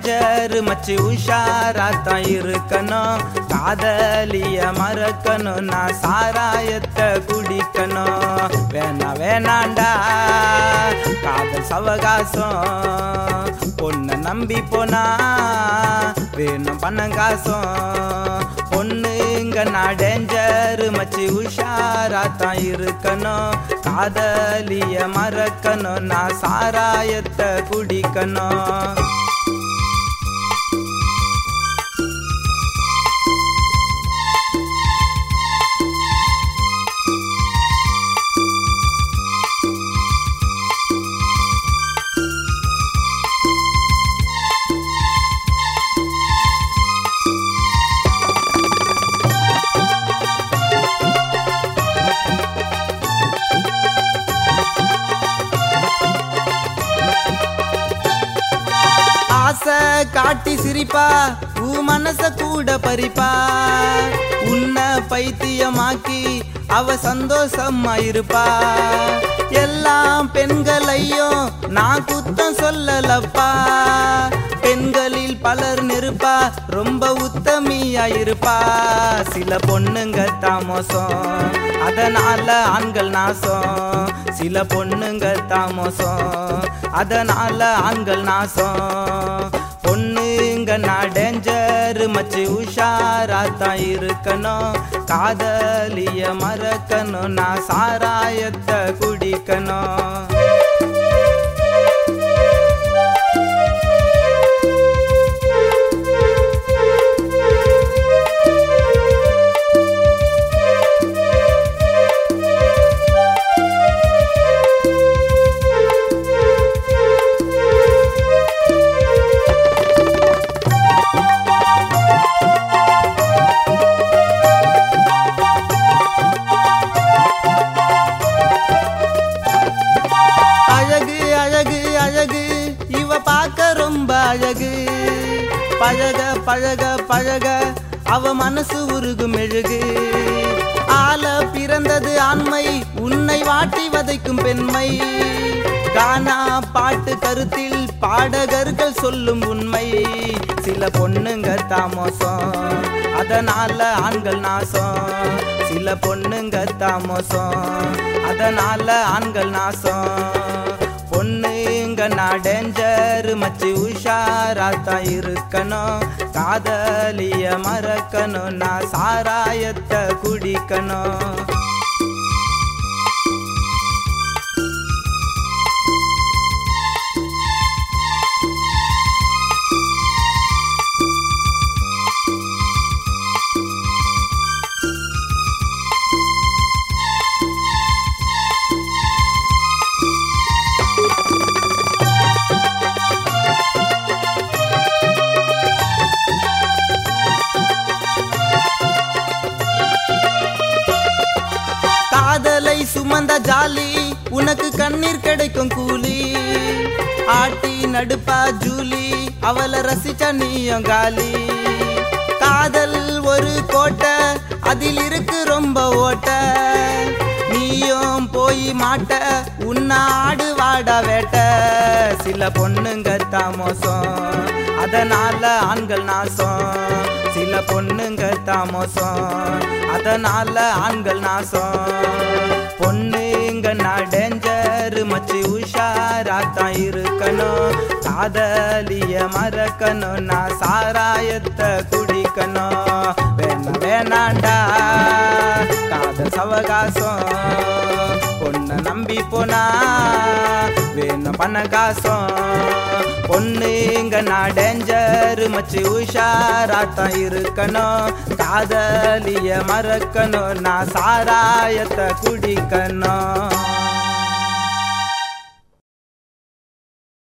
danger மச்சி உஷாராத்தான் இருக்கணும் காதலிய மறக்கணும் நான் சாராயத்தை குடிக்கணும் வேணா வேணாண்டா காதல் சவகாசம் பொண்ணை நம்பி போனா வேணும் பணம் காசும் பொண்ணுங்க நான் டேஞ்சர் மச்சி உஷாராத்தான் இருக்கணும் காதலிய மறக்கணும் நான் சாராயத்தை குடிக்கணும் ஆசை காட்டி சிரிப்பா ஊ மனச கூட பறிப்பா உன்னை பைத்தியமாக்கி அவ சந்தோஷமா இருப்பா எல்லாம் பெண்களையும் நான் குத்தம் சொல்லலப்பா பெண்களில் பலர் நெருப்பா ரொம்ப உத்தமியா இருப்பா சில பொண்ணுங்க தாமோசம் அதனால ஆண்கள் நாசம் சில பொண்ணுங்க தாமோசம் அதனால ஆண்கள் நாசம் பொண்ணுங்க நான் டேஞ்சர் மச்சி உஷாராத்தான் இருக்கணும் காதலிய மறக்கணும் நான் சாராயத்தை குடிக்கணும் அழகு அழகு அழகு இவ பார்க்க ரொம்ப அழகு பழக பழக பழக அவ மனசு உருகு மெழுகு ஆல பிறந்தது ஆண்மை உன்னை வாட்டி வதைக்கும் பெண்மை கானா பாட்டு கருத்தில் பாடகர்கள் சொல்லும் உண்மை சில பொண்ணுங்க தாமோசம் அதனால ஆண்கள் நாசம் சில பொண்ணுங்க தாமோசம் அதனால ஆண்கள் நாசம் பொண்ணுங்க நான் டேஞ்சர் மச்சி உஷாராத்தான் இருக்கணும் காதலிய மறக்கணும் நான் சாராயத்தை குடிக்கணும் காதலை சுமந்த ஜாலி உனக்கு கண்ணீர் கிடைக்கும் கூலி ஆட்டி நடுப்பா ஜூலி அவளை ரசிச்ச நீயும் காலி காதல் ஒரு கோட்டை அதில் இருக்கு ரொம்ப ஓட்ட நீயும் போய் மாட்ட உன்னை ஆடு வாடா வேட்ட சில பொண்ணுங்க தாமோசம் அதனால ஆண்கள் நாசம் சில பொண்ணுங்க தாமோசம் அதனால ஆண்கள் நாசம் பொண்ணுங்க நான் டேஞ்சர் மச்சி உஷாராத்தான் இருக்கணும் காதலிய மறக்கணும் நான் சாராயத்தை குடிக்கணும் வேணா வேணாண்டா காதல் சவகாசம் பொண்ணை நம்பி போனா வேணும் பண்ண காசம் பொண்ணுங்க நான் டேஞ்சர் மச்சி உஷாராத்தான் இருக்கணும் காதலிய மறக்கணும் நான் சாராயத்தை குடிக்கணும்